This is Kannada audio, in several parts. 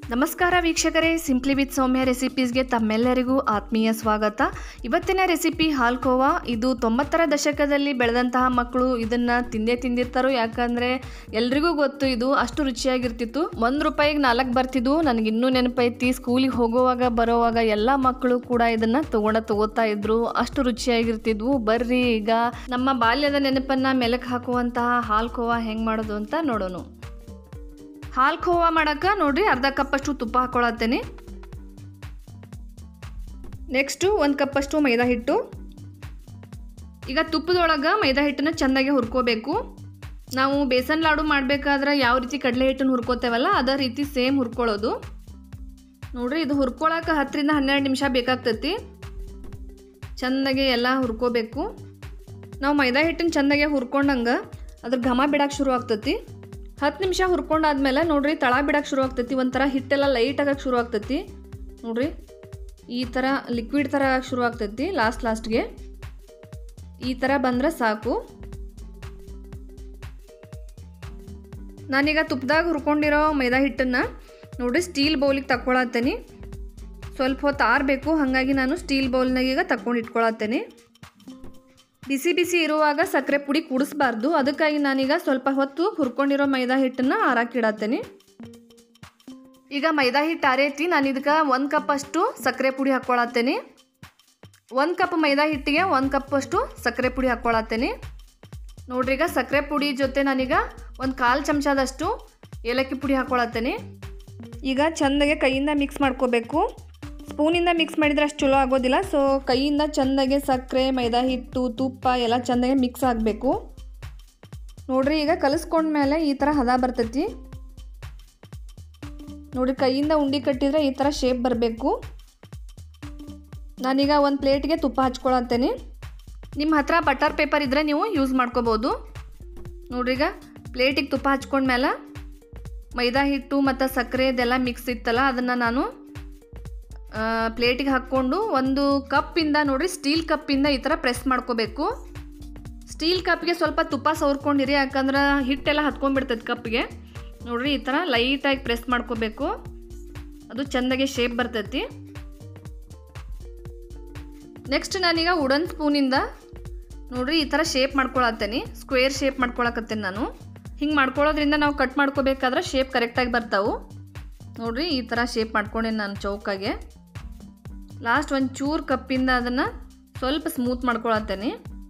ನಮಸ್ಕಾರ ವೀಕ್ಷಕರೇ ಸಿಂಪ್ಲಿ ವಿತ್ ಸೌಮ್ಯ ರೆಸಿಪೀಸ್ಗೆ ತಮ್ಮೆಲ್ಲರಿಗೂ ಆತ್ಮೀಯ ಸ್ವಾಗತ ಇವತ್ತಿನ ರೆಸಿಪಿ ಹಾಲ್ಕೋವಾ ಇದು ತೊಂಬತ್ತರ ದಶಕದಲ್ಲಿ ಬೆಳೆದಂತಹ ಮಕ್ಕಳು ಇದನ್ನು ತಿಂದೇ ತಿಂದಿರ್ತಾರೋ ಯಾಕಂದರೆ ಎಲ್ರಿಗೂ ಗೊತ್ತು ಇದು ಅಷ್ಟು ರುಚಿಯಾಗಿರ್ತಿತ್ತು ಒಂದು ರೂಪಾಯಿಗೆ ನಾಲ್ಕು ಬರ್ತಿದ್ವು ನನಗೆ ಇನ್ನೂ ನೆನಪೈತಿ ಸ್ಕೂಲಿಗೆ ಹೋಗುವಾಗ ಬರೋವಾಗ ಎಲ್ಲ ಮಕ್ಕಳು ಕೂಡ ಇದನ್ನು ತಗೊಂಡ ತಗೋತಾ ಇದ್ರು ಅಷ್ಟು ರುಚಿಯಾಗಿರ್ತಿದ್ವು ಬರ್ರಿ ಈಗ ನಮ್ಮ ಬಾಲ್ಯದ ನೆನಪನ್ನು ಮೆಲಕ್ಕೆ ಹಾಕುವಂತಹ ಹಾಲ್ಕೋವಾ ಹೆಂಗೆ ಮಾಡೋದು ಅಂತ ನೋಡೋಣ ಹಾಲು ಖೋವಾ ಮಾಡಕ್ಕೆ ನೋಡ್ರಿ ಅರ್ಧ ಕಪ್ಪಷ್ಟು ತುಪ್ಪ ಹಾಕ್ಕೊಳತ್ತೇನೆ ನೆಕ್ಸ್ಟು ಒಂದು ಕಪ್ಪಷ್ಟು ಮೈದಾ ಹಿಟ್ಟು ಈಗ ತುಪ್ಪದೊಳಗೆ ಮೈದಾ ಹಿಟ್ಟನ್ನ ಚೆಂದಾಗಿ ಹುರ್ಕೋಬೇಕು ನಾವು ಬೇಸನ್ ಲಾಡು ಮಾಡಬೇಕಾದ್ರೆ ಯಾವ ರೀತಿ ಕಡಲೆ ಹಿಟ್ಟನ್ನು ಹುರ್ಕೋತೇವಲ್ಲ ಅದೇ ರೀತಿ ಸೇಮ್ ಹುರ್ಕೊಳ್ಳೋದು ನೋಡ್ರಿ ಇದು ಹುರ್ಕೊಳಕ್ಕೆ ಹತ್ತರಿಂದ ಹನ್ನೆರಡು ನಿಮಿಷ ಬೇಕಾಗ್ತೈತಿ ಚೆಂದಾಗಿ ಎಲ್ಲ ಹುರ್ಕೋಬೇಕು ನಾವು ಮೈದಾ ಹಿಟ್ಟನ್ನು ಚೆಂದಾಗೆ ಹುರ್ಕೊಂಡಂಗೆ ಅದ್ರ ಘಮ ಬಿಡಕ್ಕೆ ಶುರು ಆಗ್ತೈತಿ ಹತ್ತು ನಿಮಿಷ ಹುರ್ಕೊಂಡಾದ್ಮೇಲೆ ನೋಡ್ರಿ ತಳ ಬಿಡಕ್ಕೆ ಶುರು ಆಗ್ತೈತಿ ಒಂಥರ ಹಿಟ್ಟೆಲ್ಲ ಲೈಟ್ ಆಗಕ್ಕೆ ಶುರು ಆಗ್ತೈತಿ ನೋಡ್ರಿ ಈ ಥರ ಲಿಕ್ವಿಡ್ ಥರ ಆಗಕ್ಕೆ ಶುರು ಆಗ್ತೈತಿ ಲಾಸ್ಟ್ ಲಾಸ್ಟ್ಗೆ ಈ ಥರ ಬಂದರೆ ಸಾಕು ನಾನೀಗ ತುಪ್ಪದಾಗ ಹುರ್ಕೊಂಡಿರೋ ಮೈದಾ ಹಿಟ್ಟನ್ನು ನೋಡ್ರಿ ಸ್ಟೀಲ್ ಬೌಲಿಗೆ ತಕ್ಕೊಳತ್ತೇನೆ ಸ್ವಲ್ಪ ಹೊತ್ತು ಆರಬೇಕು ಹಾಗಾಗಿ ನಾನು ಸ್ಟೀಲ್ ಬೌಲ್ನಾಗ ಈಗ ತಕ್ಕೊಂಡು ಇಟ್ಕೊಳತ್ತೇನೆ ಬಿಸಿ ಬಿಸಿ ಇರುವಾಗ ಸಕ್ಕರೆ ಪುಡಿ ಕೂಡಿಸ್ಬಾರ್ದು ಅದಕ್ಕಾಗಿ ನಾನೀಗ ಸ್ವಲ್ಪ ಹೊತ್ತು ಹುರ್ಕೊಂಡಿರೋ ಮೈದಾ ಹಿಟ್ಟನ್ನು ಆರಾಕಿಡತ್ತೇನೆ ಈಗ ಮೈದಾ ಹಿಟ್ಟು ಆರೈತಿ ನಾನು ಇದಕ್ಕೆ ಒಂದು ಕಪ್ ಅಷ್ಟು ಸಕ್ಕರೆ ಪುಡಿ ಹಾಕ್ಕೊಳತ್ತೇನೆ ಒಂದು ಕಪ್ ಮೈದಾ ಹಿಟ್ಟಿಗೆ ಒಂದು ಕಪ್ ಅಷ್ಟು ಸಕ್ಕರೆ ಪುಡಿ ಹಾಕ್ಕೊಳತ್ತೇನೆ ನೋಡ್ರಿ ಈಗ ಸಕ್ಕರೆ ಪುಡಿ ಜೊತೆ ನಾನೀಗ ಒಂದು ಕಾಲು ಚಮಚದಷ್ಟು ಏಲಕ್ಕಿ ಪುಡಿ ಹಾಕ್ಕೊಳತ್ತೇನೆ ಈಗ ಚೆಂದಾಗೆ ಕೈಯಿಂದ ಮಿಕ್ಸ್ ಮಾಡ್ಕೋಬೇಕು ಸ್ಪೂನಿಂದ ಮಿಕ್ಸ್ ಮಾಡಿದ್ರೆ ಅಷ್ಟು ಚಲೋ ಆಗೋದಿಲ್ಲ ಸೊ ಕೈಯಿಂದ ಚೆಂದಾಗೆ ಸಕ್ಕರೆ ಮೈದಾ ಹಿಟ್ಟು ತುಪ್ಪ ಎಲ್ಲ ಚೆಂದಾಗೆ ಮಿಕ್ಸ್ ಆಗಬೇಕು ನೋಡ್ರಿ ಈಗ ಕಲಿಸ್ಕೊಂಡ್ಮೇಲೆ ಈ ಥರ ಹದ ಬರ್ತೈತಿ ನೋಡ್ರಿ ಕೈಯಿಂದ ಉಂಡೆ ಕಟ್ಟಿದರೆ ಈ ಥರ ಶೇಪ್ ಬರಬೇಕು ನಾನೀಗ ಒಂದು ಪ್ಲೇಟ್ಗೆ ತುಪ್ಪ ಹಚ್ಕೊಳತ್ತೇನೆ ನಿಮ್ಮ ಹತ್ರ ಬಟರ್ ಪೇಪರ್ ಇದ್ದರೆ ನೀವು ಯೂಸ್ ಮಾಡ್ಕೋಬೋದು ನೋಡ್ರಿ ಈಗ ಪ್ಲೇಟಿಗೆ ತುಪ್ಪ ಹಚ್ಕೊಂಡ್ಮೇಲೆ ಮೈದಾ ಹಿಟ್ಟು ಮತ್ತು ಸಕ್ಕರೆ ಇದೆಲ್ಲ ಮಿಕ್ಸ್ ಇತ್ತಲ್ಲ ಅದನ್ನು ನಾನು ಪ್ಲೇಟಿಗೆ ಹಾಕ್ಕೊಂಡು ಒಂದು ಕಪ್ಪಿಂದ ನೋಡಿರಿ ಸ್ಟೀಲ್ ಕಪ್ಪಿಂದ ಈ ಥರ ಪ್ರೆಸ್ ಮಾಡ್ಕೋಬೇಕು ಸ್ಟೀಲ್ ಕಪ್ಗೆ ಸ್ವಲ್ಪ ತುಪ್ಪ ಸವರ್ಕೊಂಡಿರಿ ಯಾಕಂದ್ರೆ ಹಿಟ್ಟೆಲ್ಲ ಹತ್ಕೊಂಡ್ಬಿಡ್ತೈತೆ ಕಪ್ಗೆ ನೋಡ್ರಿ ಈ ಥರ ಲೈಟಾಗಿ ಪ್ರೆಸ್ ಮಾಡ್ಕೋಬೇಕು ಅದು ಚೆಂದಾಗಿ ಶೇಪ್ ಬರ್ತೈತಿ ನೆಕ್ಸ್ಟ್ ನಾನೀಗ ವುಡನ್ ಸ್ಪೂನಿಂದ ನೋಡ್ರಿ ಈ ಥರ ಶೇಪ್ ಮಾಡ್ಕೊಳತ್ತೇನೆ ಸ್ಕ್ವೇರ್ ಶೇಪ್ ಮಾಡ್ಕೊಳಕತ್ತೇನೆ ನಾನು ಹಿಂಗೆ ಮಾಡ್ಕೊಳ್ಳೋದ್ರಿಂದ ನಾವು ಕಟ್ ಮಾಡ್ಕೋಬೇಕಾದ್ರೆ ಶೇಪ್ ಕರೆಕ್ಟಾಗಿ ಬರ್ತಾವೆ ನೋಡ್ರಿ ಈ ಥರ ಶೇಪ್ ಮಾಡ್ಕೊಂಡೆ ನಾನು ಚೌಕಾಗೆ ಲಾಸ್ಟ್ ಒಂದು ಚೂರು ಕಪ್ಪಿಂದ ಅದನ್ನು ಸ್ವಲ್ಪ ಸ್ಮೂತ್ ಮಾಡ್ಕೊಳತ್ತೇನೆ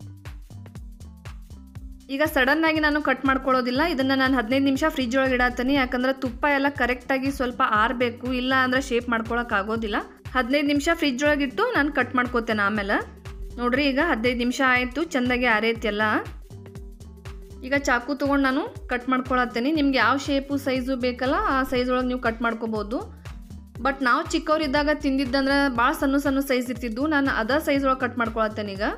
ಈಗ ಸಡನ್ನಾಗಿ ನಾನು ಕಟ್ ಮಾಡ್ಕೊಳ್ಳೋದಿಲ್ಲ ಇದನ್ನು ನಾನು ಹದಿನೈದು ನಿಮಿಷ ಫ್ರಿಜ್ ಒಳಗೆ ಇಡತ್ತೇನೆ ಯಾಕಂದ್ರೆ ತುಪ್ಪ ಎಲ್ಲ ಕರೆಕ್ಟಾಗಿ ಸ್ವಲ್ಪ ಆರಬೇಕು ಇಲ್ಲ ಅಂದರೆ ಶೇಪ್ ಮಾಡ್ಕೊಳಕ್ಕೆ ಆಗೋದಿಲ್ಲ ಹದಿನೈದು ನಿಮಿಷ ಫ್ರಿಜ್ ಒಳಗೆ ಇಟ್ಟು ನಾನು ಕಟ್ ಮಾಡ್ಕೋತೇನೆ ಆಮೇಲೆ ನೋಡ್ರಿ ಈಗ ಹದಿನೈದು ನಿಮಿಷ ಆಯಿತು ಚೆಂದಾಗಿ ಆರೈತಿ ಎಲ್ಲ ಈಗ ಚಾಕು ತೊಗೊಂಡು ನಾನು ಕಟ್ ಮಾಡ್ಕೊಳತ್ತೇನೆ ನಿಮ್ಗೆ ಯಾವ ಶೇಪು ಸೈಜು ಬೇಕಲ್ಲ ಆ ಸೈಜ್ ಒಳಗೆ ನೀವು ಕಟ್ ಮಾಡ್ಕೋಬೋದು ಬಟ್ ನಾವು ಚಿಕ್ಕವರಿದ್ದಾಗ ತಿಂದಿದ್ದಂದ್ರೆ ಭಾಳ ಸಣ್ಣ ಸಣ್ಣ ಸೈಜ್ ಇರ್ತಿದ್ದು ನಾನು ಅದ ಸೈಜ್ ಒಳಗೆ ಕಟ್ ಮಾಡ್ಕೊಳತ್ತೇನೆ ಈಗ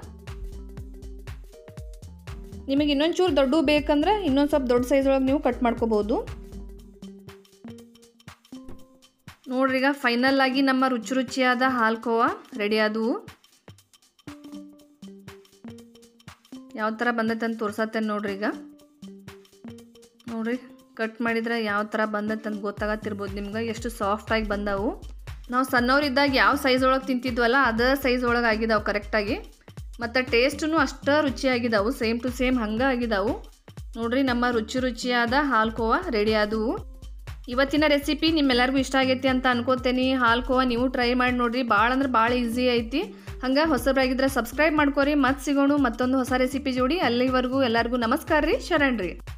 ನಿಮಗೆ ಇನ್ನೊಂದು ಚೂರು ದೊಡ್ಡ ಬೇಕಂದ್ರೆ ಇನ್ನೊಂದು ಸ್ವಲ್ಪ ದೊಡ್ಡ ಸೈಜ್ ಒಳಗೆ ನೀವು ಕಟ್ ಮಾಡ್ಕೋಬೋದು ನೋಡ್ರಿ ಈಗ ಫೈನಲ್ ಆಗಿ ನಮ್ಮ ರುಚಿ ರುಚಿಯಾದ ಹಾಲ್ಕೋವಾ ರೆಡಿ ಆದವು ಯಾವ ಥರ ಬಂದೈತೆ ಅಂತ ತೋರ್ಸತ್ತೇನೆ ನೋಡ್ರಿ ಈಗ ನೋಡ್ರಿ ಕಟ್ ಮಾಡಿದ್ರೆ ಯಾವ ಥರ ಬಂದೈತೆ ಅಂತ ಗೊತ್ತಾಗತ್ತಿರ್ಬೋದು ನಿಮ್ಗೆ ಎಷ್ಟು ಸಾಫ್ಟಾಗಿ ಬಂದವು ನಾವು ಸಣ್ಣವರಿದ್ದಾಗ ಯಾವ ಸೈಜ್ ಒಳಗೆ ತಿಂತಿದ್ವಲ್ಲ ಅದೇ ಸೈಜ್ ಒಳಗೆ ಆಗಿದಾವೆ ಕರೆಕ್ಟಾಗಿ ಮತ್ತು ಟೇಸ್ಟೂ ಅಷ್ಟೇ ರುಚಿಯಾಗಿದ್ದಾವೆ ಸೇಮ್ ಟು ಸೇಮ್ ಹಂಗೆ ಆಗಿದ್ದಾವೆ ನೋಡ್ರಿ ನಮ್ಮ ರುಚಿ ರುಚಿಯಾದ ಹಾಲ್ಕೋವಾ ರೆಡಿ ಆದವು ಇವತ್ತಿನ ರೆಸಿಪಿ ನಿಮ್ಮೆಲ್ಲರಿಗೂ ಇಷ್ಟ ಆಗೈತಿ ಅಂತ ಅನ್ಕೋತೇನೆ ಹಾಲ್ಕೋವಾ ನೀವು ಟ್ರೈ ಮಾಡಿ ನೋಡ್ರಿ ಭಾಳ ಅಂದ್ರೆ ಭಾಳ ಈಸಿ ಐತಿ ಹಂಗೆ ಹೊಸಬ್ರಾಗಿದ್ರೆ ಸಬ್ಸ್ಕ್ರೈಬ್ ಮಾಡ್ಕೊರಿ ಮತ್ತೆ ಸಿಗೋಣ ಮತ್ತೊಂದು ಹೊಸ ರೆಸಿಪಿ ಜೋಡಿ ಅಲ್ಲಿವರೆಗೂ ಎಲ್ಲರಿಗೂ ನಮಸ್ಕಾರ ರೀ ಶರಣ್ ರೀ